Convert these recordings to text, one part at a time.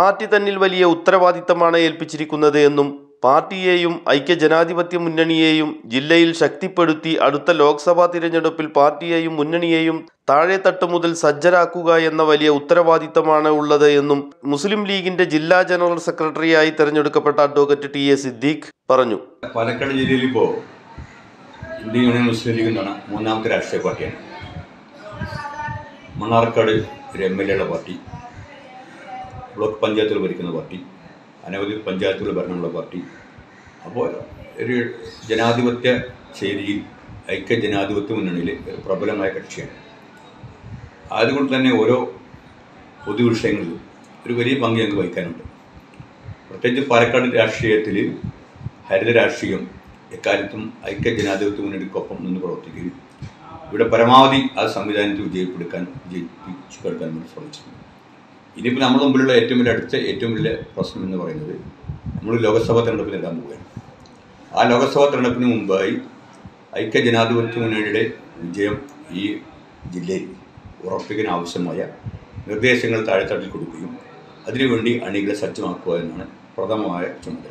party തന്നിൽ വലിയ ഉത്തരവാദിത്തമാണ് ഏൽപ്പിച്ചിരിക്കുന്നത് എന്നും പാർട്ടിയെയും ഐക്യജനാധിപത്യ മുന്നണിയെയും ജില്ലയിൽ ശക്തിപ്പെടുത്തി അടുത്ത ലോക്സഭാ തിരഞ്ഞെടുപ്പിൽ പാർട്ടിയെയും മുന്നണിയെയും താഴെത്തട്ട് മുതൽ സജ്ജരാക്കുക എന്ന വലിയ ഉത്തരവാദിത്തമാണ് ഉള്ളത് എന്നും മുസ്ലിം ലീഗിന്റെ ജില്ലാ ജനറൽ സെക്രട്ടറിയായി തെരഞ്ഞെടുക്കപ്പെട്ട അഡ്വക്കേറ്റ് ടി എ സിദ്ദീഖ് പറഞ്ഞു പാലക്കാട് ജില്ലയിൽ ഇപ്പോൾ ഇന്ത്യൻ യൂണിയൻ മുസ്ലിം ലീഗ് എന്നാണ് മൂന്നാമത്തെ രാഷ്ട്രീയ പാർട്ടിയാണ് മണ്ണാർക്കാട് ഒരു എം എൽ എയുടെ പാർട്ടി ബ്ലോക്ക് പഞ്ചായത്തുകൾ ഭരിക്കുന്ന പാർട്ടി അനവധി പഞ്ചായത്തുകൾ ഭരണമുള്ള പാർട്ടി അപ്പോൾ ഒരു ജനാധിപത്യ ചേരിയിൽ ഐക്യ ജനാധിപത്യ മുന്നണിയിൽ ഒരു പ്രബലമായ കക്ഷിയാണ് അതുകൊണ്ട് തന്നെ ഓരോ പൊതുവിഷയങ്ങളിലും ഒരു വലിയ പങ്ക് ഞങ്ങൾക്ക് വഹിക്കാനുണ്ട് പ്രത്യേകിച്ച് പാലക്കാട് രാഷ്ട്രീയത്തിൽ ഹരിത രാഷ്ട്രീയം എക്കാലത്തും ഐക്യ ജനാധിപത്യ മുന്നണിക്കൊപ്പം നിന്ന് പ്രവർത്തിക്കുകയും ഇവിടെ പരമാവധി ആ സംവിധാനത്തെ വിജയപ്പെടുക്കാൻ വിജയിപ്പിച്ചെടുക്കാൻ വേണ്ടി ശ്രമിച്ചിട്ടുണ്ട് ഇനിയിപ്പോൾ നമ്മുടെ മുമ്പിലുള്ള ഏറ്റവും വലിയ അടുത്ത ഏറ്റവും വലിയ പ്രശ്നം എന്ന് പറയുന്നത് നമ്മൾ ലോക്സഭാ തെരഞ്ഞെടുപ്പ് നേടാൻ പോവുകയാണ് ആ ലോക്സഭാ തെരഞ്ഞെടുപ്പിന് മുമ്പായി ഐക്യ ജനാധിപത്യ മുന്നണിയുടെ വിജയം ഈ ജില്ലയിൽ ഉറപ്പിക്കാൻ ആവശ്യമായ നിർദ്ദേശങ്ങൾ താഴെത്തട്ടിൽ കൊടുക്കുകയും അതിനുവേണ്ടി അണികളെ സജ്ജമാക്കുക എന്നാണ് പ്രഥമമായ ചുമതല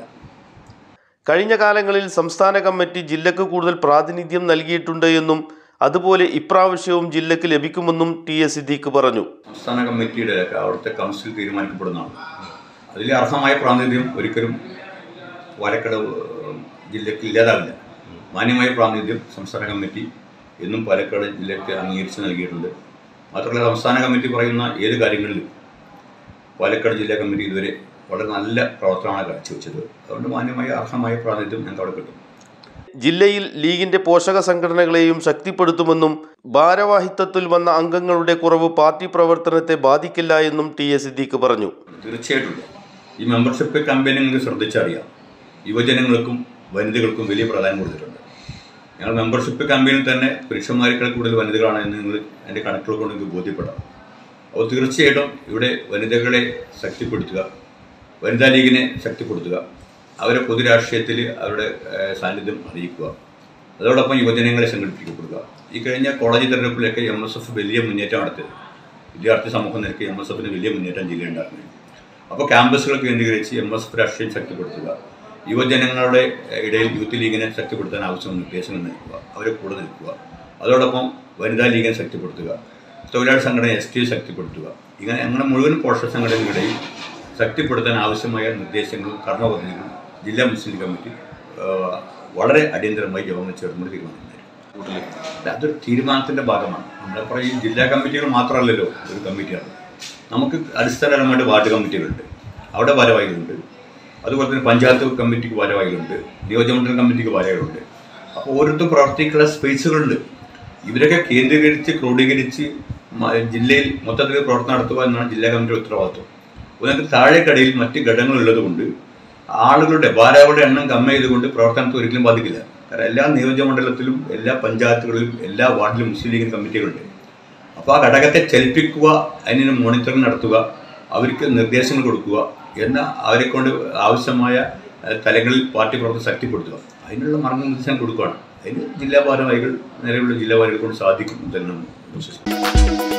കഴിഞ്ഞ കാലങ്ങളിൽ സംസ്ഥാന കമ്മിറ്റി ജില്ലക്ക് കൂടുതൽ പ്രാതിനിധ്യം നൽകിയിട്ടുണ്ട് എന്നും അതുപോലെ ഇപ്രാവശ്യവും ജില്ലക്ക് ലഭിക്കുമെന്നും ടി എസ് സിദ്ദീഖ് പറഞ്ഞു സംസ്ഥാന കമ്മിറ്റിയുടെ അവിടുത്തെ കൗൺസിൽ തീരുമാനിക്കപ്പെടുന്നതാണ് അതിൽ അർഹമായ പ്രാതിനിധ്യം ഒരിക്കലും പാലക്കാട് ഏഹ്, ജില്ലയ്ക്ക് ഇല്ലാതാവില്ല മാന്യമായ പ്രാതിനിധ്യം സംസ്ഥാന കമ്മിറ്റി എന്നും പാലക്കാട് ജില്ലയ്ക്ക് അംഗീകരിച്ച് നൽകിയിട്ടുണ്ട് മാത്രമല്ല സംസ്ഥാന കമ്മിറ്റി പറയുന്ന ഏത് കാര്യങ്ങളിലും പാലക്കാട് ജില്ലാ കമ്മിറ്റി ഇതുവരെ വളരെ നല്ല പ്രവർത്തനമാണ് കാഴ്ചവെച്ചത് അതുകൊണ്ട് മാന്യമായ അർഹമായ പ്രാതിനിധ്യം ഞങ്ങൾക്ക് അവിടെ കിട്ടും ജില്ലയിൽ ലീഗിന്റെ പോഷക സംഘടനകളെയും ശക്തിപ്പെടുത്തുമെന്നും ഭാരവാഹിത്വത്തിൽ വന്ന അംഗങ്ങളുടെ കുറവ് പാർട്ടി പ്രവർത്തനത്തെ ബാധിക്കില്ല എന്നും ടി എസ് സിദ്ദീഖ് പറഞ്ഞു തീർച്ചയായിട്ടും ഈ മെമ്പർഷിപ്പ് ക്യാമ്പയിൻ നിങ്ങൾക്ക് ശ്രദ്ധിച്ചറിയാം യുവജനങ്ങൾക്കും വനിതകൾക്കും വലിയ പ്രാധാന്യം കൊടുത്തിട്ടുണ്ട് ഞങ്ങൾ മെമ്പർഷിപ്പ് ക്യാമ്പയിനിൽ തന്നെ പുരുഷന്മാരെക്കാൾ കൂടുതൽ വനിതകളാണ് എന്ന് നിങ്ങൾ എൻ്റെ കണക്കുകൾ കൊണ്ട് നിങ്ങൾക്ക് ബോധ്യപ്പെടാം അപ്പോൾ തീർച്ചയായിട്ടും ഇവിടെ വനിതകളെ ശക്തിപ്പെടുത്തുക വനിതാ ലീഗിനെ ശക്തിപ്പെടുത്തുക അവരെ പൊതുരാഷ്ട്രീയത്തിൽ അവരുടെ ഏഹ്, സാന്നിധ്യം അറിയിക്കുക അതോടൊപ്പം യുവജനങ്ങളെ സംഘടിപ്പിക്കപ്പെടുക ഈ കഴിഞ്ഞ കോളേജ് തെരഞ്ഞെടുപ്പിലൊക്കെ എം എസ് എഫ് വലിയ മുന്നേറ്റം നടത്തിയത് വിദ്യാർത്ഥി സമൂഹം നിരക്ക് എം എസ് എഫിന് വലിയ മുന്നേറ്റം ജില്ലയുണ്ടാക്കുന്നു അപ്പോൾ ക്യാമ്പസുകൾ കേന്ദ്രീകരിച്ച് എം എസ് എഫ് രാഷ്ട്രീയം ശക്തിപ്പെടുത്തുക യുവജനങ്ങളുടെ ഇടയിൽ യൂത്ത് ലീഗിനെ ശക്തിപ്പെടുത്താൻ ആവശ്യമായ നിർദ്ദേശങ്ങൾ നൽകുക അവരെ കൂടെ നിൽക്കുക അതോടൊപ്പം വനിതാ ലീഗിനെ ശക്തിപ്പെടുത്തുക തൊഴിലാളി സംഘടന എസ് ടി ശക്തിപ്പെടുത്തുക ഇങ്ങനെ അങ്ങനെ മുഴുവൻ പോഷക സംഘടനകളുടെയും ശക്തിപ്പെടുത്താൻ ആവശ്യമായ നിർദ്ദേശങ്ങളും കർമ്മപദ്ധതികളും ജില്ലാ മുസ്ലിം ലീഗ് കമ്മിറ്റി ആ, വളരെ അടിയന്തരമായി യോഗങ്ങൾ ചേർന്നുകൊണ്ട് തീരുമാനിക്കുന്നത് അതൊരു തീരുമാനത്തിന്റെ ഭാഗമാണ് നമ്മളെ പറയും ജില്ലാ കമ്മിറ്റികൾ മാത്രമല്ലല്ലോ ഒരു കമ്മിറ്റിയാണ് നമുക്ക് അടിസ്ഥാനപരമായിട്ട് വാർഡ് കമ്മിറ്റികളുണ്ട് അവിടെ ഭാരവാഹികളുണ്ട് അതുപോലെ തന്നെ പഞ്ചായത്ത് കമ്മിറ്റിക്ക് ഭാരവാഹികളുണ്ട് നിയോജകമണ്ഡലം കമ്മിറ്റിക്ക് ഭാരവാഹികളുണ്ട് അപ്പോൾ ഓരോരുത്തർ പ്രവർത്തിക്കുന്ന സ്പേസുകളുണ്ട് ഇവരൊക്കെ കേന്ദ്രീകരിച്ച് ക്രോഡീകരിച്ച് മ- ജില്ലയിൽ മൊത്തത്തിൽ പ്രവർത്തനം നടത്തുക എന്നാണ് ജില്ലാ കമ്മിറ്റിയുടെ ഉത്തരവാദിത്വം അതിനകത്ത് താഴെക്കടയിൽ മറ്റ് ഘടകങ്ങൾ ഉള്ളതുകൊണ്ട് ആളുകളുടെ ഭാരവാഹികളുടെ എണ്ണം കമ്മി ചെയ്തുകൊണ്ട് പ്രവർത്തനത്തെ ഒരിക്കലും ബാധിക്കില്ല കാരണം എല്ലാ നിയോജകമണ്ഡലത്തിലും എല്ലാ പഞ്ചായത്തുകളിലും എല്ലാ വാർഡിലും മുസ്ലിം ലീഗ് കമ്മിറ്റികളുണ്ട് അപ്പോൾ ആ ഘടകത്തെ ചലിപ്പിക്കുക അതിന് മോണിറ്ററിംഗ് നടത്തുക അവർക്ക് നിർദ്ദേശങ്ങൾ കൊടുക്കുക എന്ന അവരെ കൊണ്ട് ആവശ്യമായ ഏഹ്, തലങ്ങളിൽ പാർട്ടി പ്രവർത്തനം ശക്തിപ്പെടുത്തുക അതിനുള്ള മാർഗനിർദ്ദേശം കൊടുക്കുകയാണ് അതിന് ജില്ലാ ഭാരവാഹികൾ നിലവിലുള്ള ജില്ലാ ഭാരവാഹികൾ കൊണ്ട് സാധിക്കും എന്ന് തന്നെ വിശ്വസിക്കുന്നു